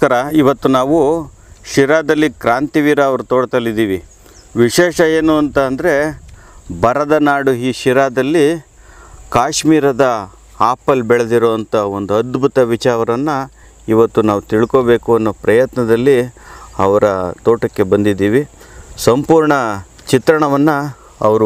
ನಮಸ್ಕಾರ ಇವತ್ತು ನಾವು ಶಿರಾದಲ್ಲಿ ಕ್ರಾಂತಿವೀರ ಅವ್ರ ತೋಟದಲ್ಲಿದ್ದೀವಿ ವಿಶೇಷ ಏನು ಅಂತ ಅಂದರೆ ಬರದ ನಾಡು ಈ ಶಿರಾದಲ್ಲಿ ಕಾಶ್ಮೀರದ ಆಪಲ್ ಬೆಳೆದಿರುವಂಥ ಒಂದು ಅದ್ಭುತ ವಿಚಾರವನ್ನು ಇವತ್ತು ನಾವು ತಿಳ್ಕೋಬೇಕು ಅನ್ನೋ ಪ್ರಯತ್ನದಲ್ಲಿ ಅವರ ತೋಟಕ್ಕೆ ಬಂದಿದ್ದೀವಿ ಸಂಪೂರ್ಣ ಚಿತ್ರಣವನ್ನು ಅವರು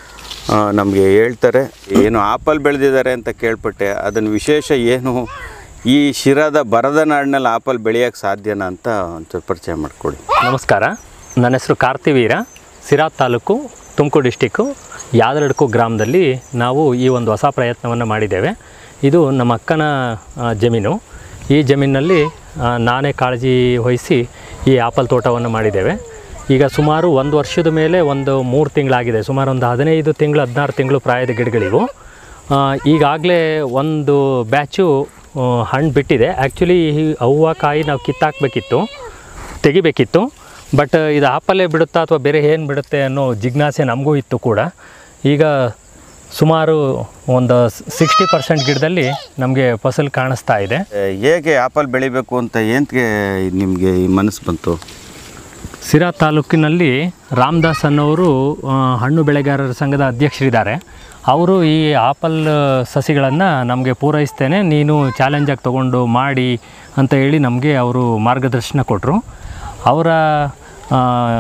ನಮಗೆ ಹೇಳ್ತಾರೆ ಏನು ಆಪಲ್ ಬೆಳೆದಿದ್ದಾರೆ ಅಂತ ಕೇಳ್ಪಟ್ಟೆ ಅದನ್ನು ವಿಶೇಷ ಏನು ಈ ಶಿರಾದ ಬರದ ನಾಡಿನಲ್ಲಿ ಆಪಲ್ ಬೆಳೆಯೋಕ್ಕೆ ಸಾಧ್ಯನಾ ಅಂತ ಒಂಚೂರು ಪರಿಚಯ ಮಾಡಿಕೊಡಿ ನಮಸ್ಕಾರ ನನ್ನ ಹೆಸರು ಕಾರ್ತಿವೀರ ಸಿರಾ ತಾಲೂಕು ತುಮಕೂರು ಡಿಸ್ಟಿಕ್ಕು ಯಾದರಡ್ಕು ಗ್ರಾಮದಲ್ಲಿ ನಾವು ಈ ಒಂದು ಹೊಸ ಪ್ರಯತ್ನವನ್ನು ಮಾಡಿದ್ದೇವೆ ಇದು ನಮ್ಮ ಅಕ್ಕನ ಆ, ಜಮೀನು ಈ ಜಮೀನಿನಲ್ಲಿ ಆ, ನಾನೇ ಕಾಳಜಿ ವಹಿಸಿ ಈ ಆಪಲ್ ತೋಟವನ್ನು ಮಾಡಿದ್ದೇವೆ ಈಗ ಸುಮಾರು ಒಂದು ವರ್ಷದ ಮೇಲೆ ಒಂದು ಮೂರು ತಿಂಗಳಾಗಿದೆ ಸುಮಾರು ಒಂದು ಹದಿನೈದು ತಿಂಗಳು ಹದಿನಾರು ತಿಂಗಳು ಪ್ರಾಯದ ಗಿಡಗಳಿವು ಆ, ಈಗಾಗಲೇ ಒಂದು ಬ್ಯಾಚು ಆ, ಹಣ್ಣು ಬಿಟ್ಟಿದೆ ಆ್ಯಕ್ಚುಲಿ ಹೂವು ಕಾಯಿ ನಾವು ಕಿತ್ತಾಕಬೇಕಿತ್ತು ತೆಗಿಬೇಕಿತ್ತು ಬಟ್ ಇದು ಆಪಲ್ಲೇ ಬಿಡುತ್ತಾ ಅಥವಾ ಬೇರೆ ಏನು ಬಿಡುತ್ತೆ ಅನ್ನೋ ಜಿಜ್ಞಾಸೆ ನಮಗೂ ಇತ್ತು ಕೂಡ ಈಗ ಸುಮಾರು ಒಂದು ಸಿಕ್ಸ್ಟಿ ಪರ್ಸೆಂಟ್ ಗಿಡದಲ್ಲಿ ನಮಗೆ ಫಸಲು ಕಾಣಿಸ್ತಾ ಇದೆ ಆ, ಹೇಗೆ ಆಪಲ್ ಬೆಳಿಬೇಕು ಅಂತ ಏನಕ್ಕೆ ನಿಮಗೆ ಈ ಮನಸ್ಸು ಬಂತು ಸಿರಾ ತಾಲೂಕಿನಲ್ಲಿ ರಾಮದಾಸ್ ಅನ್ನೋರು ಆ, ಹಣ್ಣು ಬೆಳೆಗಾರರ ಸಂಘದ ಅಧ್ಯಕ್ಷರಿದ್ದಾರೆ ಅವರು ಈ ಆಪಲ್ ಸಸಿಗಳನ್ನು ನಮಗೆ ಪೂರೈಸ್ತೇನೆ ನೀನು ಚಾಲೆಂಜಾಗಿ ತೊಗೊಂಡು ಮಾಡಿ ಅಂತ ಹೇಳಿ ನಮಗೆ ಅವರು ಮಾರ್ಗದರ್ಶನ ಕೊಟ್ಟರು ಅವರ ಆ,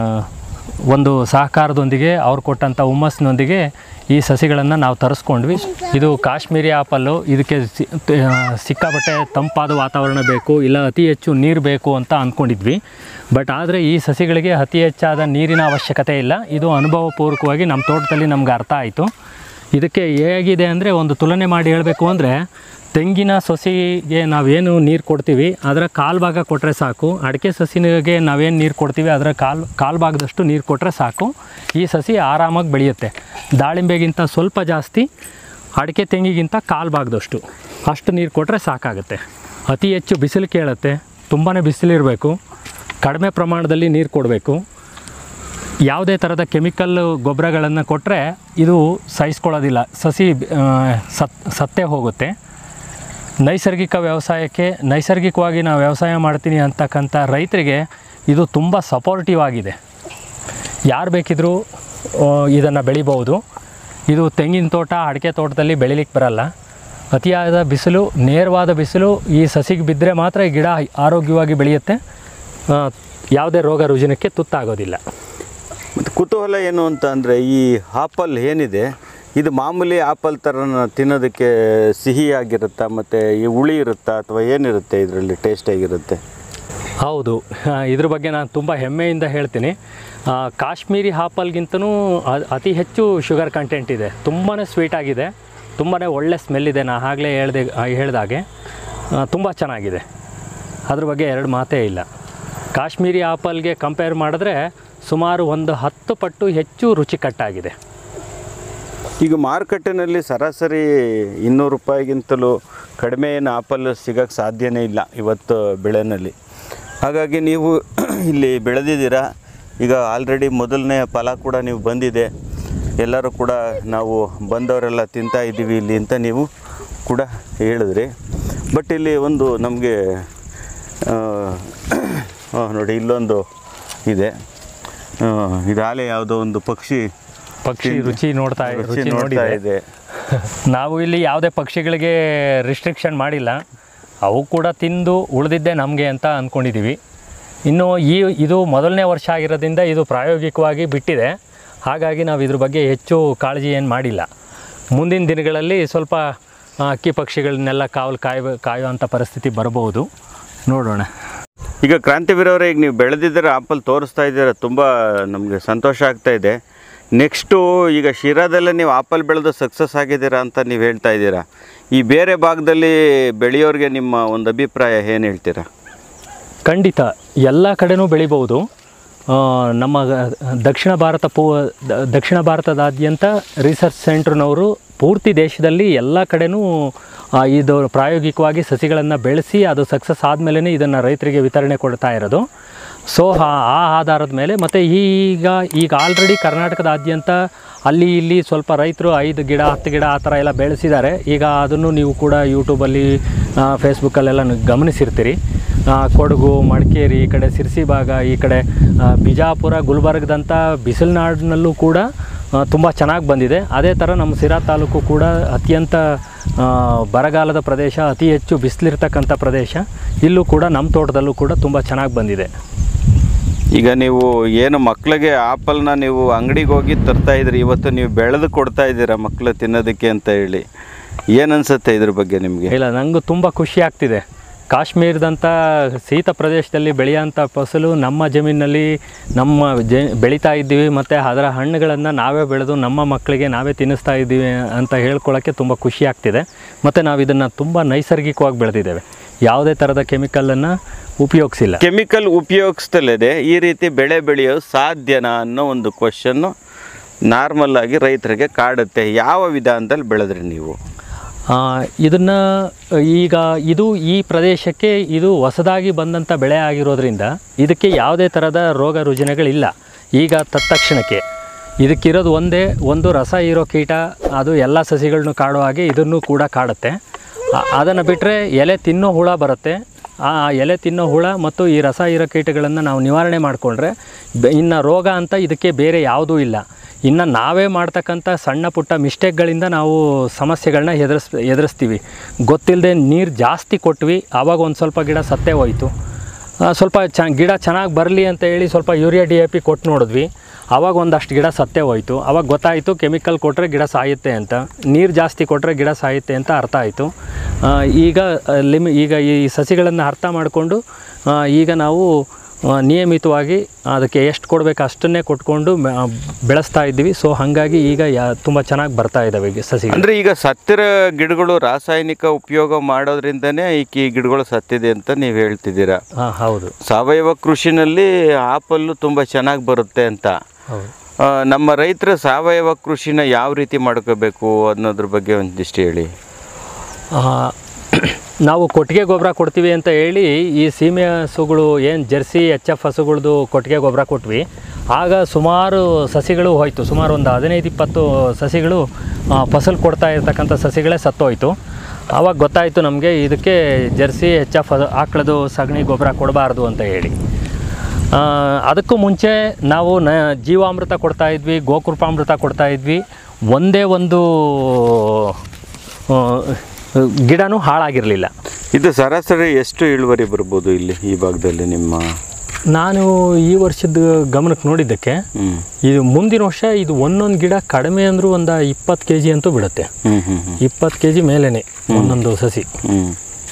ಒಂದು ಸಹಕಾರದೊಂದಿಗೆ ಅವ್ರು ಕೊಟ್ಟಂಥ ಹುಮ್ಮಸ್ಸಿನೊಂದಿಗೆ ಈ ಸಸಿಗಳನ್ನು ನಾವು ತರಿಸ್ಕೊಂಡ್ವಿ ಇದು ಕಾಶ್ಮೀರಿ ಆಪಲ್ಲು ಇದಕ್ಕೆ ಸಿ- ತ- ಸಿಕ್ಕಾಪಟ್ಟೆ ತಂಪಾದ ವಾತಾವರಣ ಬೇಕು ಇಲ್ಲ ಅತಿ ಹೆಚ್ಚು ನೀರು ಬೇಕು ಅಂತ ಅಂದ್ಕೊಂಡಿದ್ವಿ ಬಟ್ ಆದರೆ ಈ ಸಸಿಗಳಿಗೆ ಅತಿ ಹೆಚ್ಚಾದ ನೀರಿನ ಅವಶ್ಯಕತೆ ಇಲ್ಲ ಇದು ಅನುಭವಪೂರ್ವಕವಾಗಿ ನಮ್ಮ ತೋಟದಲ್ಲಿ ನಮ್ಗೆ ಅರ್ಥ ಆಯಿತು ಇದಕ್ಕೆ ಹೇಗಿದೆ ಅಂದರೆ ಒಂದು ತುಲನೆ ಮಾಡಿ ಹೇಳಬೇಕು ಅಂದರೆ ತೆಂಗಿನ ಸಸಿಗೆ ನಾವೇನು ನೀರು ಕೊಡ್ತೀವಿ ಅದರ ಕಾಲು ಭಾಗ ಕೊಟ್ಟರೆ ಸಾಕು ಅಡಿಕೆ ಸಸಿಗೆ ನಾವೇನು ನೀರು ಕೊಡ್ತೀವಿ ಅದರ ಕಾಲು ಕಾಲು ಭಾಗದಷ್ಟು ನೀರು ಕೊಟ್ಟರೆ ಸಾಕು ಈ ಸಸಿ ಆರಾಮಾಗಿ ಬೆಳೆಯುತ್ತೆ ದಾಳಿಂಬೆಗಿಂತ ಸ್ವಲ್ಪ ಜಾಸ್ತಿ ಅಡಿಕೆ ತೆಂಗಿಗಿಂತ ಕಾಲು ಭಾಗದಷ್ಟು ಅಷ್ಟು ನೀರು ಕೊಟ್ಟರೆ ಸಾಕಾಗುತ್ತೆ ಅತಿ ಹೆಚ್ಚು ಬಿಸಿಲು ಕೇಳುತ್ತೆ ತುಂಬಾ ಬಿಸಿಲಿರಬೇಕು ಕಡಿಮೆ ಪ್ರಮಾಣದಲ್ಲಿ ನೀರು ಕೊಡಬೇಕು ಯಾವುದೇ ಥರದ ಕೆಮಿಕಲ್ ಗೊಬ್ಬರಗಳನ್ನು ಕೊಟ್ಟರೆ ಇದು ಸಹಿಸ್ಕೊಳ್ಳೋದಿಲ್ಲ ಸಸಿ ಆ, ಸತ್ ಸತ್ತೇ ಹೋಗುತ್ತೆ ನೈಸರ್ಗಿಕ ವ್ಯವಸಾಯಕ್ಕೆ ನೈಸರ್ಗಿಕವಾಗಿ ನಾವು ವ್ಯವಸಾಯ ಮಾಡ್ತೀನಿ ಅಂತಕ್ಕಂಥ ರೈತರಿಗೆ ಇದು ತುಂಬ ಸಪೋರ್ಟಿವ್ ಆಗಿದೆ ಯಾರು ಬೇಕಿದ್ರೂ ಇದನ್ನು ಬೆಳಿಬೋದು ಇದು ತೆಂಗಿನ ತೋಟ ಅಡಿಕೆ ತೋಟದಲ್ಲಿ ಬೆಳಿಲಿಕ್ಕೆ ಬರಲ್ಲ ಅತಿಯಾದ ಬಿಸಿಲು ನೇರವಾದ ಬಿಸಿಲು ಈ ಸಸಿಗೆ ಬಿದ್ದರೆ ಮಾತ್ರ ಈ ಗಿಡ ಆರೋಗ್ಯವಾಗಿ ಬೆಳೆಯುತ್ತೆ ಆ, ಯಾವುದೇ ರೋಗ ರುಜಿನಕ್ಕೆ ತುತ್ತಾಗೋದಿಲ್ಲ ಮತ್ತು ಕುತೂಹಲ ಏನು ಅಂತ ಅಂದರೆ ಈ ಆಪಲ್ ಏನಿದೆ ಇದು ಮಾಮೂಲಿ ಆಪಲ್ ಥರ ತಿನ್ನೋದಕ್ಕೆ ಸಿಹಿಯಾಗಿರುತ್ತಾ ಮತ್ತು ಈ ಹುಳಿ ಇರುತ್ತಾ ಅಥವಾ ಏನಿರುತ್ತೆ ಇದರಲ್ಲಿ ಟೇಸ್ಟಾಗಿರುತ್ತೆ ಹೌದು ಆ, ಇದ್ರ ಬಗ್ಗೆ ನಾನು ತುಂಬ ಹೆಮ್ಮೆಯಿಂದ ಹೇಳ್ತೀನಿ ಆ, ಕಾಶ್ಮೀರಿ ಆಪಲ್ಗಿಂತನೂ ಅ- ಅತಿ ಹೆಚ್ಚು ಶುಗರ್ ಕಂಟೆಂಟ್ ಇದೆ ತುಂಬಾ ಸ್ವೀಟ್ ಆಗಿದೆ ತುಂಬಾ ಒಳ್ಳೆ ಸ್ಮೆಲ್ ಇದೆ ನಾ ಆಗಲೇ ಹೇಳ್ದೆ ಹೇಳ್ದಾಗೆ ತುಂಬ ಚೆನ್ನಾಗಿದೆ ಅದ್ರ ಬಗ್ಗೆ ಎರಡು ಮಾತೇ ಇಲ್ಲ ಕಾಶ್ಮೀರಿ ಆಪಲ್ಗೆ ಕಂಪೇರ್ ಮಾಡಿದ್ರೆ ಸುಮಾರು ಒಂದು ಹತ್ತು ಪಟ್ಟು ಹೆಚ್ಚು ರುಚಿಕಟ್ಟಾಗಿದೆ ಈಗ ಮಾರುಕಟ್ಟೆನಲ್ಲಿ ಸರಾಸರಿ ಇನ್ನೂರು ರೂಪಾಯಿಗಿಂತಲೂ ಕಡಿಮೆ ಏನು ಆಪಲ್ ಸಿಗೋಕ್ಕೆ ಸಾಧ್ಯನೇ ಇಲ್ಲ ಇವತ್ತು ಬೆಳೆನಲ್ಲಿ ಹಾಗಾಗಿ ನೀವು ಇಲ್ಲಿ ಬೆಳೆದಿದ್ದೀರಾ ಈಗ ಆಲ್ರೆಡಿ ಮೊದಲನೇ ಫಲ ಕೂಡ ನೀವು ಬಂದಿದೆ ಎಲ್ಲರೂ ಕೂಡ ನಾವು ಬಂದವರೆಲ್ಲ ತಿಂತಾ ಇದ್ದೀವಿ ಇಲ್ಲಿ ಅಂತ ನೀವು ಕೂಡ ಹೇಳಿದ್ರಿ ಬಟ್ ಇಲ್ಲಿ ಒಂದು ನಮಗೆ ನೋಡಿ ಇಲ್ಲೊಂದು ಇದೆ ಆ, ಇದು ಆಲೆ ಯಾವುದೋ ಒಂದು ಪಕ್ಷಿ ಪಕ್ಷಿ ರುಚಿ ನೋಡ್ತಾ ರುಚಿ ರುಚಿ ನೋಡ್ತಾ ನೋಡಿದೆ ಇದೆ ನಾವು ಇಲ್ಲಿ ಯಾವುದೇ ಪಕ್ಷಿಗಳಿಗೆ ರಿಸ್ಟ್ರಿಕ್ಷನ್ ಮಾಡಿಲ್ಲ ಅವು ಕೂಡ ತಿಂದು ಉಳಿದಿದ್ದೆ ನಮಗೆ ಅಂತ ಅಂದ್ಕೊಂಡಿದ್ದೀವಿ ಇನ್ನು ಈ ಇದು ಮೊದಲನೇ ವರ್ಷ ಆಗಿರೋದ್ರಿಂದ ಇದು ಪ್ರಾಯೋಗಿಕವಾಗಿ ಬಿಟ್ಟಿದೆ ಹಾಗಾಗಿ ನಾವು ಇದ್ರ ಬಗ್ಗೆ ಹೆಚ್ಚು ಕಾಳಜಿ ಏನು ಮಾಡಿಲ್ಲ ಮುಂದಿನ ದಿನಗಳಲ್ಲಿ ಸ್ವಲ್ಪ ಆ, ಅಕ್ಕಿ ಪಕ್ಷಿಗಳನ್ನೆಲ್ಲ ಕಾವಲು ಕಾಯುವ ಕಾಯುವಂಥ ಪರಿಸ್ಥಿತಿ ಬರಬಹುದು ನೋಡೋಣ ಈಗ ಕ್ರಾಂತಿವೀರವರೇ ಈಗ ನೀವು ಬೆಳೆದಿದ್ದೀರ ಆಪಲ್ ತೋರಿಸ್ತಾ ಇದ್ದೀರಾ ತುಂಬ ನಮಗೆ ಸಂತೋಷ ಆಗ್ತಾ ಇದೆ ನೆಕ್ಸ್ಟು ಈಗ ಶಿರಾದಲ್ಲೇ ನೀವು ಆಪಲ್ ಬೆಳೆದು ಸಕ್ಸಸ್ ಆಗಿದ್ದೀರಾ ಅಂತ ನೀವು ಹೇಳ್ತಾ ಇದ್ದೀರಾ ಈ ಬೇರೆ ಭಾಗದಲ್ಲಿ ಬೆಳೆಯೋರಿಗೆ ನಿಮ್ಮ ಒಂದು ಅಭಿಪ್ರಾಯ ಏನು ಹೇಳ್ತೀರಾ ಖಂಡಿತ ಎಲ್ಲ ಕಡೆನೂ ಬೆಳಿಬೋದು ಆ, ನಮ್ಮ ದಕ್ಷಿಣ ಭಾರತ ಪೂ ದ- ದಕ್ಷಿಣ ಭಾರತದಾದ್ಯಂತ ರಿಸರ್ಚ್ ಸೆಂಟ್ರ್ನವರು ಪೂರ್ತಿ ದೇಶದಲ್ಲಿ ಎಲ್ಲ ಕಡೆನೂ ಆ, ಇದು ಪ್ರಾಯೋಗಿಕವಾಗಿ ಸಸಿಗಳನ್ನು ಬೆಳೆಸಿ ಅದು ಸಕ್ಸಸ್ ಆದಮೇಲೆ ಇದನ್ನು ರೈತರಿಗೆ ವಿತರಣೆ ಕೊಡ್ತಾ ಇರೋದು ಸೊ ಆ ಆಧಾರದ ಮೇಲೆ ಮತ್ತು ಈಗ ಈಗ ಆಲ್ರೆಡಿ ಕರ್ನಾಟಕದಾದ್ಯಂತ ಅಲ್ಲಿ ಇಲ್ಲಿ ಸ್ವಲ್ಪ ರೈತರು ಐದು ಗಿಡ ಹತ್ತು ಗಿಡ ಆ ಥರ ಎಲ್ಲ ಬೆಳೆಸಿದ್ದಾರೆ ಈಗ ಅದನ್ನು ನೀವು ಕೂಡ ಯೂಟ್ಯೂಬಲ್ಲಿ ಫೇಸ್ಬುಕ್ಕಲ್ಲೆಲ್ಲ ನೀವು ಗಮನಿಸಿರ್ತೀರಿ ಆ, ಕೊಡಗು ಮಡಿಕೇರಿ ಈ ಕಡೆ ಸಿರ್ಸಿ ಭಾಗ ಈ ಕಡೆ ಆ, ಬಿಜಾಪುರ ಗುಲ್ಬರ್ಗದಂಥ ಬಿಸಿಲುನಾಡಿನಲ್ಲೂ ಕೂಡ ತುಂಬ ಚೆನ್ನಾಗಿ ಬಂದಿದೆ ಅದೇ ಥರ ನಮ್ಮ ಸಿರಾ ತಾಲೂಕು ಕೂಡ ಅತ್ಯಂತ ಆ, ಬರಗಾಲದ ಪ್ರದೇಶ ಅತಿ ಹೆಚ್ಚು ಬಿಸಿಲಿರ್ತಕ್ಕಂಥ ಪ್ರದೇಶ ಇಲ್ಲೂ ಕೂಡ ನಮ್ಮ ತೋಟದಲ್ಲೂ ಕೂಡ ತುಂಬ ಚೆನ್ನಾಗಿ ಬಂದಿದೆ ಈಗ ನೀವು ಏನು ಮಕ್ಕಳಿಗೆ ಆಪಲ್ನ ನೀವು ಅಂಗಡಿಗೆ ಹೋಗಿ ತರ್ತಾ ಇದ್ರಿ ಇವತ್ತು ನೀವು ಬೆಳೆದು ಕೊಡ್ತಾ ಇದ್ದೀರಾ ಮಕ್ಕಳು ತಿನ್ನೋದಕ್ಕೆ ಅಂತ ಹೇಳಿ ಏನು ಅನ್ಸುತ್ತೆ ಇದ್ರ ಬಗ್ಗೆ ನಿಮಗೆ ಇಲ್ಲ ನನಗೂ ತುಂಬ ಖುಷಿ ಆಗ್ತಿದೆ ಕಾಶ್ಮೀರದಂಥ ಶೀತ ಪ್ರದೇಶದಲ್ಲಿ ಬೆಳೆಯೋಂಥ ಫಸಲು ನಮ್ಮ ಜಮೀನಲ್ಲಿ ನಮ್ಮ ಜ ಬೆಳೀತಾ ಇದ್ದೀವಿ ಮತ್ತು ಅದರ ಹಣ್ಣುಗಳನ್ನು ನಾವೇ ಬೆಳೆದು ನಮ್ಮ ಮಕ್ಕಳಿಗೆ ನಾವೇ ತಿನ್ನಿಸ್ತಾ ಇದ್ದೀವಿ ಅಂತ ಹೇಳ್ಕೊಳ್ಳೋಕ್ಕೆ ತುಂಬ ಖುಷಿ ಆಗ್ತಿದೆ ಮತ್ತು ನಾವು ಇದನ್ನು ತುಂಬ ನೈಸರ್ಗಿಕವಾಗಿ ಬೆಳೆದಿದ್ದೇವೆ ಯಾವುದೇ ಥರದ ಕೆಮಿಕಲನ್ನು ಉಪಯೋಗಿಸಿಲ್ಲ ಕೆಮಿಕಲ್ ಉಪಯೋಗಿಸ್ತಲ್ಲದೆ ಈ ರೀತಿ ಬೆಳೆ ಬೆಳೆಯೋದು ಸಾಧ್ಯನಾ ಅನ್ನೋ ಒಂದು ಕ್ವಶನ್ನು ನಾರ್ಮಲ್ ಆಗಿ ರೈತರಿಗೆ ಕಾಡುತ್ತೆ ಯಾವ ವಿಧಾನದಲ್ಲಿ ಬೆಳೆದ್ರಿ ನೀವು ಇದನ್ನು ಈಗ ಇದು ಈ ಪ್ರದೇಶಕ್ಕೆ ಇದು ಹೊಸದಾಗಿ ಬಂದಂಥ ಬೆಳೆ ಆಗಿರೋದ್ರಿಂದ ಇದಕ್ಕೆ ಯಾವುದೇ ಥರದ ರೋಗ ರುಜಿನಗಳಿಲ್ಲ ಈಗ ತತ್ಕ್ಷಣಕ್ಕೆ ಇದಕ್ಕಿರೋದು ಒಂದೇ ಒಂದು ರಸ ಇರೋ ಕೀಟ ಅದು ಎಲ್ಲ ಸಸಿಗಳನ್ನು ಕಾಡೋ ಹಾಗೆ ಇದನ್ನು ಕೂಡ ಕಾಡುತ್ತೆ ಅದನ್ನು ಬಿಟ್ಟರೆ ಎಲೆ ತಿನ್ನೋ ಹುಳ ಬರುತ್ತೆ ಆ ಎಲೆ ತಿನ್ನೋ ಹುಳ ಮತ್ತು ಈ ರಸ ಇರೋ ಕೀಟಗಳನ್ನು ನಾವು ನಿವಾರಣೆ ಮಾಡಿಕೊಂಡ್ರೆ ಇನ್ನು ರೋಗ ಅಂತ ಇದಕ್ಕೆ ಬೇರೆ ಯಾವುದೂ ಇಲ್ಲ ಇನ್ನು ನಾವೇ ಮಾಡ್ತಕ್ಕಂಥ ಸಣ್ಣ ಪುಟ್ಟ ಮಿಸ್ಟೇಕ್ಗಳಿಂದ ನಾವು ಸಮಸ್ಯೆಗಳನ್ನ ಎದುರಿಸ್ ಎದುರಿಸ್ತೀವಿ ಗೊತ್ತಿಲ್ಲದೆ ನೀರು ಜಾಸ್ತಿ ಕೊಟ್ವಿ ಆವಾಗ ಒಂದು ಸ್ವಲ್ಪ ಗಿಡ ಸತ್ತೇ ಹೋಯಿತು ಆ, ಸ್ವಲ್ಪ ಚ ಗಿಡ ಚೆನ್ನಾಗಿ ಬರಲಿ ಅಂತ ಹೇಳಿ ಸ್ವಲ್ಪ ಯೂರಿಯಾ ಡಿ ಎ ಪಿ ಕೊಟ್ಟು ನೋಡಿದ್ವಿ ಆವಾಗ ಒಂದಷ್ಟು ಗಿಡ ಸತ್ತೇ ಹೋಯಿತು ಆವಾಗ ಗೊತ್ತಾಯಿತು ಕೆಮಿಕಲ್ ಕೊಟ್ಟರೆ ಗಿಡ ಸಾಯುತ್ತೆ ಅಂತ ನೀರು ಜಾಸ್ತಿ ಕೊಟ್ಟರೆ ಗಿಡ ಸಾಯುತ್ತೆ ಅಂತ ಅರ್ಥ ಆಯಿತು ಆ, ಈಗ ಆ, ಲಿಮಿ ಈಗ ಈ ಸಸಿಗಳನ್ನು ಅರ್ಥ ಮಾಡಿಕೊಂಡು ಈಗ ನಾವು ಆ, ನಿಯಮಿತವಾಗಿ ಅದಕ್ಕೆ ಎಷ್ಟು ಕೊಡಬೇಕು ಅಷ್ಟನ್ನೇ ಕೊಟ್ಕೊಂಡು ಮ- ಬೆಳೆಸ್ತಾ ಇದ್ದೀವಿ ಸೊ ಹಾಗಾಗಿ ಈಗ ಯಾ ತುಂಬ ಚೆನ್ನಾಗಿ ಬರ್ತಾ ಇದ್ದಾವೆ ಈಗ ಸಸಿಗಳು ಅಂದರೆ ಈಗ ಸತ್ತಿರೋ ಗಿಡಗಳು ರಾಸಾಯನಿಕ ಉಪಯೋಗ ಮಾಡೋದ್ರಿಂದನೇ ಈ ಈ ಗಿಡಗಳು ಸತ್ತಿದೆ ಅಂತ ನೀವು ಹೇಳ್ತಿದ್ದೀರಾ ಹಾಂ ಹೌದು ಸಾವಯವ ಕೃಷಿನಲ್ಲಿ ಆಪಲ್ಲು ತುಂಬ ಚೆನ್ನಾಗಿ ಬರುತ್ತೆ ಅಂತ ಹೌದು ಆ, ನಮ್ಮ ರೈತರು ಸಾವಯವ ಕೃಷಿನ ಯಾವ ರೀತಿ ಮಾಡ್ಕೋಬೇಕು ಅನ್ನೋದ್ರ ಬಗ್ಗೆ ಒಂದಿಷ್ಟು ಹೇಳಿ ಆ, ನಾವು ಕೊಟ್ಟಿಗೆ ಗೊಬ್ಬರ ಕೊಡ್ತೀವಿ ಅಂತ ಹೇಳಿ ಈ ಸೀಮೆ ಹಸುಗಳು ಏನು ಜರ್ಸಿ ಎಚ್ ಎಫ್ ಹಸುಗಳದ್ದು ಕೊಟ್ಟಿಗೆ ಗೊಬ್ಬರ ಕೊಟ್ವಿ ಆಗ ಸುಮಾರು ಸಸಿಗಳು ಹೋಯಿತು ಸುಮಾರು ಒಂದು ಹದಿನೈದು ಇಪ್ಪತ್ತು ಸಸಿಗಳು ಆ, ಫಸಲು ಕೊಡ್ತಾ ಇರ್ತಕ್ಕಂಥ ಸಸಿಗಳೇ ಸತ್ತೋಯ್ತು ಆವಾಗ ಗೊತ್ತಾಯಿತು ನಮಗೆ ಇದಕ್ಕೆ ಜರ್ಸಿ ಎಚ್ ಎಫ್ ಆಕಳದು ಸಗಣಿ ಗೊಬ್ಬರ ಕೊಡಬಾರ್ದು ಅಂತ ಹೇಳಿ ಆ, ಅದಕ್ಕೂ ಮುಂಚೆ ನಾವು ನ ಜೀವಾಮೃತ ಕೊಡ್ತಾ ಇದ್ವಿ ಗೋಕೃಪಾಮೃತ ಕೊಡ್ತಾ ಇದ್ವಿ ಒಂದೇ ಒಂದು ಆ, ಗಿಡನೂ ಹಾಳಾಗಿರಲಿಲ್ಲ ಇದು ಸರಾಸರಿ ಎಷ್ಟು ಇಳುವರಿ ಬರ್ಬೋದು ಇಲ್ಲಿ ಈ ಭಾಗದಲ್ಲಿ ನಿಮ್ಮ ನಾನು ಈ ವರ್ಷದ ಗಮನಕ್ಕೆ ನೋಡಿದ್ದಕ್ಕೆ ಹ್ಮ್ ಇದು ಮುಂದಿನ ವರ್ಷ ಇದು ಒಂದೊಂದು ಗಿಡ ಕಡಿಮೆ ಅಂದರೂ ಒಂದು ಇಪ್ಪತ್ತು ಕೆ ಜಿ ಅಂತೂ ಬಿಡುತ್ತೆ ಹ್ಮ್ ಹ್ಮ್ ಹ್ಮ್ ಇಪ್ಪತ್ತು ಕೆ ಜಿ ಮೇಲೇ ಒಂದೊಂದು ಸಸಿ ಹ್ಮ್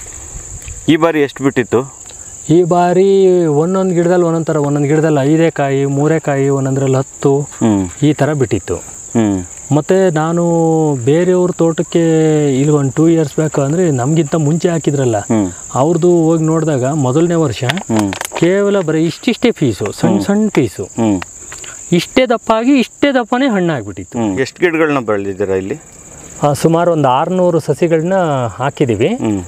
ಈ ಬಾರಿ ಎಷ್ಟು ಬಿಟ್ಟಿತ್ತು ಈ ಬಾರಿ ಒಂದೊಂದು ಗಿಡದಲ್ಲಿ ಒಂದೊಂದು ಥರ ಒಂದೊಂದು ಗಿಡದಲ್ಲಿ ಐದೇ ಕಾಯಿ ಮೂರೇ ಕಾಯಿ ಒಂದೊಂದ್ರಲ್ಲಿ ಹತ್ತು ಹ್ಮ್ ಈ ಥರ ಬಿಟ್ಟಿತ್ತು ಹ್ಮ್ ಮತ್ತು ನಾನು ಬೇರೆಯವ್ರ ತೋಟಕ್ಕೆ ಇಲ್ಲಿ ಒಂದು ಟೂ ಇಯರ್ಸ್ ಬ್ಯಾಕ್ ಅಂದರೆ ನಮಗಿಂತ ಮುಂಚೆ ಹಾಕಿದ್ರಲ್ಲ ಹ್ಮ್ ಅವ್ರದ್ದು ಹೋಗಿ ನೋಡಿದಾಗ ಮೊದಲನೇ ವರ್ಷ ಹ್ಮ್ ಕೇವಲ ಬರೀ ಇಷ್ಟಿಷ್ಟೇ ಪೀಸು ಸಣ್ಣ ಸಣ್ಣ ಪೀಸು ಹ್ಮ್ ಇಷ್ಟೇ ದಪ್ಪ ಆಗಿ ಇಷ್ಟೇ ದಪ್ಪನೇ ಹಣ್ಣಾಗ್ಬಿಟ್ಟಿತ್ತು ಹ್ಮ್ ಎಷ್ಟು ಗಿಡಗಳನ್ನ ಬೆಳೆದಿದ್ದೀರಾ ಇಲ್ಲಿ ಆ, ಸುಮಾರು ಒಂದು ಆರುನೂರು ಸಸಿಗಳನ್ನ ಹಾಕಿದ್ದೀವಿ ಹ್ಮ್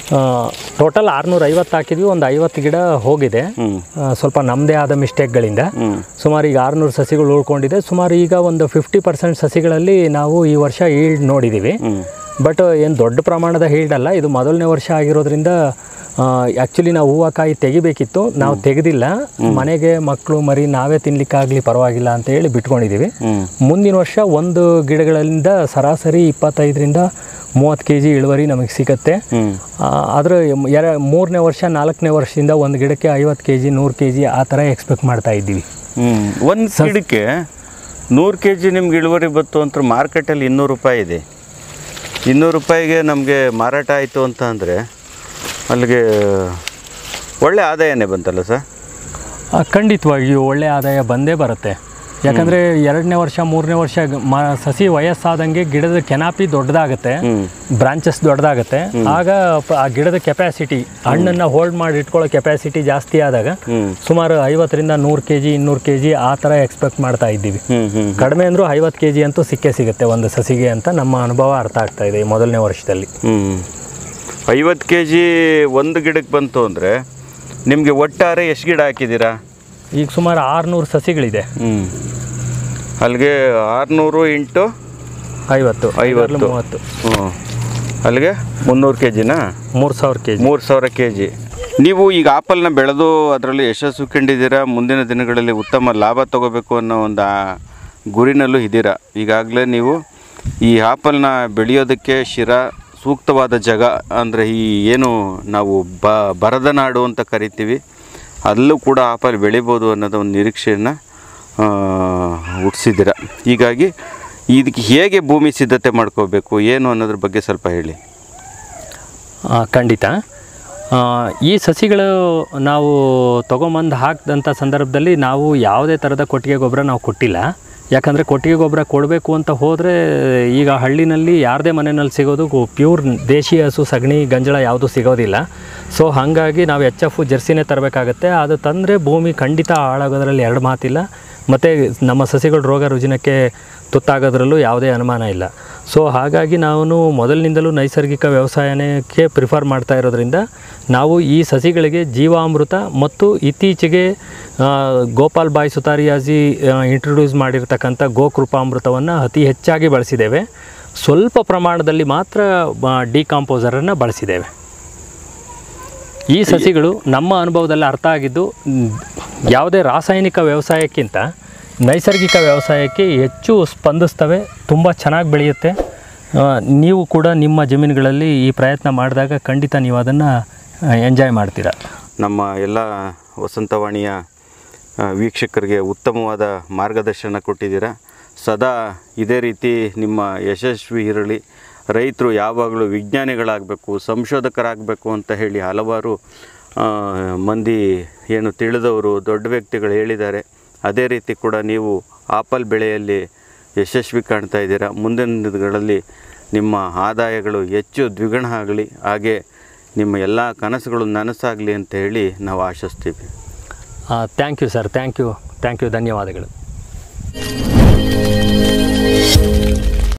ಟೋಟಲ್ ಆರುನೂರ ಐವತ್ತು ಹಾಕಿದ್ವಿ ಒಂದು ಐವತ್ತು ಗಿಡ ಹೋಗಿದೆ ಹ್ಮ್ ಆ, ಸ್ವಲ್ಪ ನಮ್ಮದೇ ಆದ ಮಿಸ್ಟೇಕ್ಗಳಿಂದ ಹ್ಮ್ ಸುಮಾರು ಈಗ ಆರುನೂರು ಸಸಿಗಳು ಉಳ್ಕೊಂಡಿದೆ ಸುಮಾರು ಈಗ ಒಂದು ಫಿಫ್ಟಿ ಪರ್ಸೆಂಟ್ ಸಸಿಗಳಲ್ಲಿ ನಾವು ಈ ವರ್ಷ ಈಲ್ಡ್ ನೋಡಿದ್ದೀವಿ ಹ್ಮ್ ಬಟ್ ಏನು ದೊಡ್ಡ ಪ್ರಮಾಣದ ಈಲ್ಡ್ ಅಲ್ಲ ಇದು ಮೊದಲನೇ ವರ್ಷ ಆಗಿರೋದ್ರಿಂದ ಆ್ಯಕ್ಚುಲಿ ನಾವು ಹೂವು ಕಾಯಿ ತೆಗಿಬೇಕಿತ್ತು ನಾವು ತೆಗೆದಿಲ್ಲ ಮನೆಗೆ ಮಕ್ಕಳು ಮರಿ ನಾವೇ ತಿನ್ಲಿಕ್ಕಾಗಲಿ ಪರವಾಗಿಲ್ಲ ಅಂತ ಹೇಳಿ ಬಿಟ್ಕೊಂಡಿದ್ದೀವಿ ಹ್ಮ್ ಮುಂದಿನ ವರ್ಷ ಒಂದು ಗಿಡಗಳಿಂದ ಸರಾಸರಿ ಇಪ್ಪತ್ತೈದರಿಂದ ಮೂವತ್ತು ಕೆ ಜಿ ಇಳುವರಿ ನಮಗೆ ಸಿಗುತ್ತೆ ಹ್ಮ್ ಅದರ ಎರ ಮೂರನೇ ವರ್ಷ ನಾಲ್ಕನೇ ವರ್ಷದಿಂದ ಒಂದು ಗಿಡಕ್ಕೆ ಐವತ್ತು ಕೆ ಜಿ ನೂರು ಕೆ ಜಿ ಆ ಥರ ಎಕ್ಸ್ಪೆಕ್ಟ್ ಮಾಡ್ತಾ ಇದ್ದೀವಿ ಹ್ಮ್ ಒಂದು ಗಿಡಕ್ಕೆ ನೂರು ಕೆ ಜಿ ನಿಮ್ಗೆ ಇಳುವರಿ ಬಂತು ಅಂತ ಮಾರ್ಕೆಟಲ್ಲಿ ಇನ್ನೂರು ರೂಪಾಯಿ ಇದೆ ಇನ್ನೂರು ರೂಪಾಯಿಗೆ ನಮಗೆ ಮಾರಾಟ ಆಯಿತು ಅಂತ ಅಂದರೆ ಅಲ್ಲಿಗೆ ಒಳ್ಳೆ ಆದಾಯನೇ ಬಂತಲ್ಲ ಸರ್ ಆ, ಖಂಡಿತವಾಗಿಯೂ ಒಳ್ಳೆಯ ಆದಾಯ ಬಂದೇ ಬರುತ್ತೆ ಯಾಕಂದರೆ ಎರಡನೇ ವರ್ಷ ಮೂರನೇ ವರ್ಷ ಗ- ಮ ಸಸಿ ವಯಸ್ಸಾದಂಗೆ ಗಿಡದ ಕೆನಾಪಿ ದೊಡ್ಡದಾಗುತ್ತೆ ಹ್ಮ್ ಬ್ರಾಂಚಸ್ ದೊಡ್ಡದಾಗುತ್ತೆ ಆಗ ಪ- ಆ ಗಿಡದ ಕೆಪಾಸಿಟಿ ಹಣ್ಣನ್ನು ಹೋಲ್ಡ್ ಮಾಡಿ ಇಟ್ಕೊಳ್ಳೋ ಕೆಪಾಸಿಟಿ ಜಾಸ್ತಿ ಆದಾಗ ಹ್ಮ್ ಸುಮಾರು ಐವತ್ತರಿಂದ ನೂರು ಕೆ ಜಿ ಇನ್ನೂರು ಕೆ ಜಿ ಆ ಥರ ಎಕ್ಸ್ಪೆಕ್ಟ್ ಮಾಡ್ತಾ ಇದ್ದೀವಿ ಹ್ಮ್ ಹ್ಮ್ ಕಡಿಮೆ ಅಂದರೂ ಐವತ್ತು ಕೆ ಜಿ ಅಂತೂ ಸಿಕ್ಕೇ ಸಿಗುತ್ತೆ ಒಂದು ಸಸಿಗೆ ಅಂತ ನಮ್ಮ ಅನುಭವ ಅರ್ಥ ಆಗ್ತಾ ಇದೆ ಈ ಮೊದಲನೇ ವರ್ಷದಲ್ಲಿ ಹ್ಮ್ ಐವತ್ತು ಕೆ ಜಿ ಒಂದು ಗಿಡಕ್ಕೆ ಬಂತು ಅಂದರೆ ನಿಮಗೆ ಒಟ್ಟಾರೆ ಎಷ್ಟು ಗಿಡ ಹಾಕಿದ್ದೀರಾ ಈಗ ಸುಮಾರು ಆರುನೂರು ಸಸಿಗಳಿದೆ ಹ್ಮ್ ಅಲ್ಲಿಗೆ ಆರುನೂರು ಇಂಟು ಐವತ್ತು ಐವತ್ತು. ಮೂವತ್ತು ಹ್ಞೂ ಅಲ್ಲಿಗೆ ಮುನ್ನೂರು ಕೆ ಜಿನಾ ಮೂರು ಸಾವಿರ ಕೆ ಜಿ ಮೂರು ಸಾವಿರ ಕೆ ಜಿ ನೀವು ಈಗ ಆಪಲ್ನ ಬೆಳೆದು ಅದರಲ್ಲಿ ಯಶಸ್ಸು ಕಂಡಿದ್ದೀರಾ ಮುಂದಿನ ದಿನಗಳಲ್ಲಿ ಉತ್ತಮ ಲಾಭ ತಗೋಬೇಕು ಅನ್ನೋ ಒಂದು ಆ ಗುರಿನಲ್ಲೂ ಇದ್ದೀರಾ ಈಗಾಗಲೇ ನೀವು ಈ ಆಪಲ್ನ ಬೆಳೆಯೋದಕ್ಕೆ ಶಿರಾ ಸೂಕ್ತವಾದ ಜಾಗ ಅಂದರೆ ಈ ಏನು ನಾವು ಬ ಬರದ ನಾಡು ಅಂತ ಕರಿತೀವಿ ಅಲ್ಲೂ ಕೂಡ ಆಪಲ್ ಬೆಳಿಬೋದು ಅನ್ನೋದು ಒಂದು ನಿರೀಕ್ಷೆಯನ್ನು ಹುಟ್ಟಿಸಿದ್ದೀರ ಹೀಗಾಗಿ ಇದಕ್ಕೆ ಹೇಗೆ ಭೂಮಿ ಸಿದ್ಧತೆ ಮಾಡ್ಕೋಬೇಕು ಏನು ಅನ್ನೋದ್ರ ಬಗ್ಗೆ ಸ್ವಲ್ಪ ಹೇಳಿ ಆ, ಖಂಡಿತ ಆ, ಈ ಸಸಿಗಳು ನಾವು ತೊಗೊಂಬಂದು ಹಾಕಿದಂಥ ಸಂದರ್ಭದಲ್ಲಿ ನಾವು ಯಾವುದೇ ಥರದ ಕೊಟ್ಟಿಗೆ ಗೊಬ್ಬರ ನಾವು ಕೊಟ್ಟಿಲ್ಲ ಯಾಕಂದರೆ ಕೊಟ್ಟಿಗೆ ಗೊಬ್ಬರ ಕೊಡಬೇಕು ಅಂತ ಹೋದರೆ ಈಗ ಹಳ್ಳಿನಲ್ಲಿ ಯಾರದೇ ಮನೆಯಲ್ಲಿ ಸಿಗೋದು ಪ್ಯೂರ್ ದೇಶಿ ಹಸು ಸಗಣಿ ಗಂಜಳ ಯಾವುದೂ ಸಿಗೋದಿಲ್ಲ ಸೊ ಹಾಗಾಗಿ ನಾವು ಎಚ್ ಎಫ್ ಜರ್ಸಿನೇ ತರಬೇಕಾಗತ್ತೆ ಅದು ತಂದರೆ ಭೂಮಿ ಖಂಡಿತ ಹಾಳಾಗೋದ್ರಲ್ಲಿ ಎರಡು ಮಾತಿಲ್ಲ ಮತ್ತು ನಮ್ಮ ಸಸಿಗಳು ರೋಗ ರುಜಿನಕ್ಕೆ ತುತ್ತಾಗೋದ್ರಲ್ಲೂ ಯಾವುದೇ ಅನುಮಾನ ಇಲ್ಲ ಸೊ ಹಾಗಾಗಿ ನಾನು ಮೊದಲಿನಿಂದಲೂ ನೈಸರ್ಗಿಕ ವ್ಯವಸಾಯಕ್ಕೆ ಪ್ರಿಫರ್ ಮಾಡ್ತಾ ಇರೋದ್ರಿಂದ ನಾವು ಈ ಸಸಿಗಳಿಗೆ ಜೀವಾಮೃತ ಮತ್ತು ಇತ್ತೀಚೆಗೆ ಆ, ಗೋಪಾಲ್ ಬಾಯ್ ಸುತಾರಿಯಾಜಿ ಇಂಟ್ರೊಡ್ಯೂಸ್ ಮಾಡಿರ್ತಕ್ಕಂಥ ಗೋಕೃಪಾಮೃತವನ್ನು ಅತಿ ಹೆಚ್ಚಾಗಿ ಬಳಸಿದ್ದೇವೆ ಸ್ವಲ್ಪ ಪ್ರಮಾಣದಲ್ಲಿ ಮಾತ್ರ ಡಿಕಾಂಪೋಸರನ್ನು ಬಳಸಿದ್ದೇವೆ ಈ ಸಸಿಗಳು ನಮ್ಮ ಅನುಭವದಲ್ಲಿ ಅರ್ಥ ಆಗಿದ್ದು ಮ್, ಯಾವುದೇ ರಾಸಾಯನಿಕ ವ್ಯವಸಾಯಕ್ಕಿಂತ ನೈಸರ್ಗಿಕ ವ್ಯವಸಾಯಕ್ಕೆ ಹೆಚ್ಚು ಸ್ಪಂದಿಸ್ತವೆ ತುಂಬ ಚೆನ್ನಾಗಿ ಬೆಳೆಯುತ್ತೆ ಆ, ನೀವು ಕೂಡ ನಿಮ್ಮ ಜಮೀನುಗಳಲ್ಲಿ ಈ ಪ್ರಯತ್ನ ಮಾಡಿದಾಗ ಖಂಡಿತ ನೀವು ಅದನ್ನು ಎಂಜಾಯ್ ಮಾಡ್ತೀರಾ ನಮ್ಮ ಎಲ್ಲ ವಸಂತವಾಣಿಯ ಆ, ವೀಕ್ಷಕರಿಗೆ ಉತ್ತಮವಾದ ಮಾರ್ಗದರ್ಶನ ಕೊಟ್ಟಿದ್ದೀರಾ ಸದಾ ಇದೇ ರೀತಿ ನಿಮ್ಮ ಯಶಸ್ವಿ ಇರಲಿ ರೈತರು ಯಾವಾಗಲೂ ವಿಜ್ಞಾನಿಗಳಾಗಬೇಕು ಸಂಶೋಧಕರಾಗಬೇಕು ಅಂತ ಹೇಳಿ ಹಲವಾರು ಆ, ಮಂದಿ ಏನು ತಿಳಿದವರು ದೊಡ್ಡ ವ್ಯಕ್ತಿಗಳು ಹೇಳಿದ್ದಾರೆ ಅದೇ ರೀತಿ ಕೂಡ ನೀವು ಆಪಲ್ ಬೆಳೆಯಲ್ಲಿ ಯಶಸ್ವಿ ಕಾಣ್ತಾ ಇದ್ದೀರಾ ಮುಂದಿನ ದಿನಗಳಲ್ಲಿ ನಿಮ್ಮ ಆದಾಯಗಳು ಹೆಚ್ಚು ದ್ವಿಗುಣ ಆಗಲಿ ಹಾಗೆ ನಿಮ್ಮ ಎಲ್ಲ ಕನಸುಗಳು ನನಸಾಗಲಿ ಅಂತ ಹೇಳಿ ನಾವು ಆಶಿಸ್ತೀವಿ thank you sir thank you thank you ಧನ್ಯವಾದಗಳು